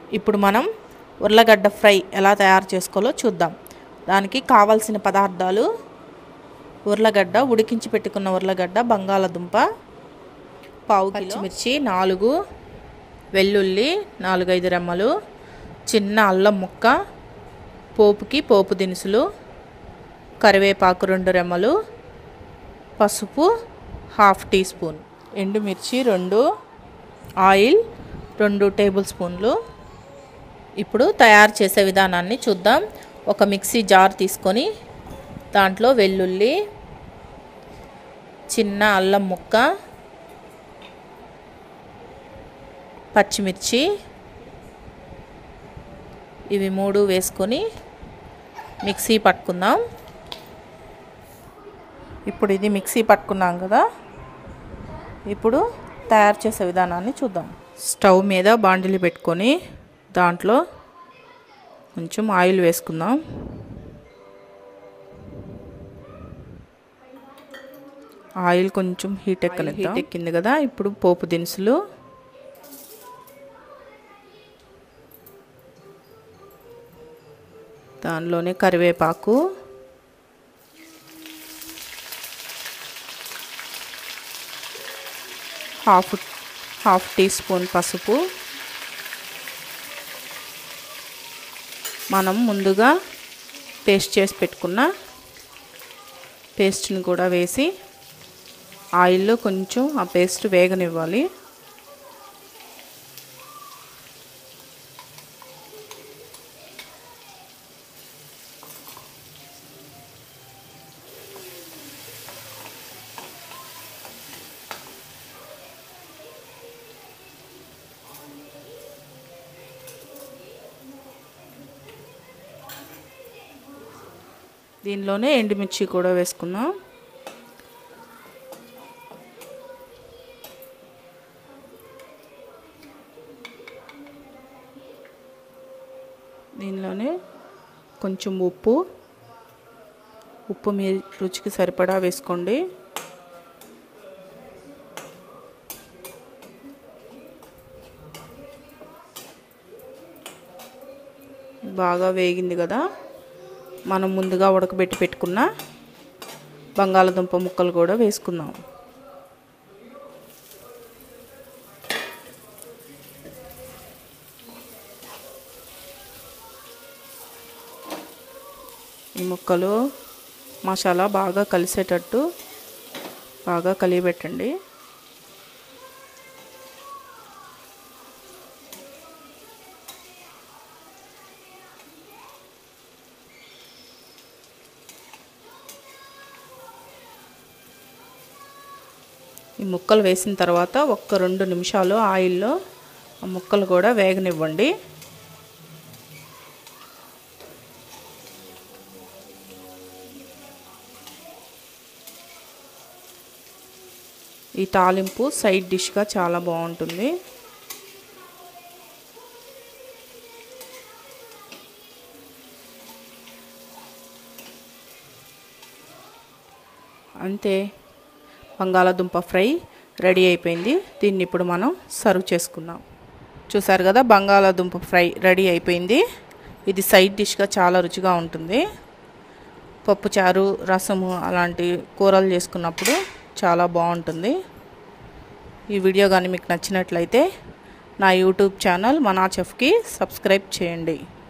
ఇప్పుడు మనం ఉర్లగడ్డ ఫ్రై ఎలా తయారు చేసుకోవాలో చూద్దాం దానికి కావాల్సిన పదార్థాలు ఉర్లగడ్డ ఉడికించి పెట్టుకున్న ఉర్లగడ్డ బంగాళదుంప పావు పచ్చిమిర్చి నాలుగు వెల్లుల్లి నాలుగైదు రెమ్మలు చిన్న అల్లం ముక్క పోపుకి పోపు దినుసులు కరివేపాకు రెండు రెమ్మలు పసుపు హాఫ్ టీ స్పూన్ ఎండుమిర్చి రెండు ఆయిల్ రెండు టేబుల్ స్పూన్లు ఇప్పుడు తయారు చేసే విధానాన్ని చూద్దాం ఒక మిక్సీ జార్ తీసుకొని దాంట్లో వెల్లుల్లి చిన్న అల్లం ముక్క పచ్చిమిర్చి ఇవి మూడు వేసుకొని మిక్సీ పట్టుకుందాం ఇప్పుడు ఇది మిక్సీ పట్టుకున్నాం కదా ఇప్పుడు తయారు చేసే విధానాన్ని చూద్దాం స్టవ్ మీద బాండిలు పెట్టుకొని దాంట్లో కొంచెం ఆయిల్ వేసుకుందాం ఆయిల్ కొంచెం హీట్ ఎక్కలేదు హీట్ ఎక్కింది కదా ఇప్పుడు పోపు దినుసులు దానిలోనే కరివేపాకు హాఫ్ హాఫ్ టీ స్పూన్ పసుపు మనం ముందుగా పేస్ట్ చేసి పెట్టుకున్న పేస్ట్ని కూడా వేసి ఆయిల్లో కొంచెం ఆ పేస్ట్ వేగనివ్వాలి దీనిలోనే ఎండుమిర్చి కూడా వేసుకున్నాం దీనిలోనే కొంచెం ఉప్పు ఉప్పు మీ రుచికి సరిపడా వేసుకోండి బాగా వేగింది కదా మనం ముందుగా ఉడకబెట్టి పెట్టుకున్న బంగాళదుంప ముక్కలు కూడా వేసుకుందాం ఈ ముక్కలు మసాలా బాగా కలిసేటట్టు బాగా కలియబెట్టండి ఈ ముక్కలు వేసిన తర్వాత ఒక్క రెండు నిమిషాలు ఆయిల్లో ఆ ముక్కలు కూడా వేగనివ్వండి ఈ తాలింపు సైడ్ డిష్గా చాలా బాగుంటుంది అంతే బంగాళాదుంప ఫ్రై రెడీ అయిపోయింది దీన్ని ఇప్పుడు మనం సర్వ్ చేసుకుందాం చూసారు కదా బంగాళాదుంప ఫ్రై రెడీ అయిపోయింది ఇది సైడ్ డిష్గా చాలా రుచిగా ఉంటుంది పప్పుచారు రసము అలాంటి కూరలు చేసుకున్నప్పుడు చాలా బాగుంటుంది ఈ వీడియో కానీ మీకు నచ్చినట్లయితే నా యూట్యూబ్ ఛానల్ మనా చెఫ్కి సబ్స్క్రైబ్ చేయండి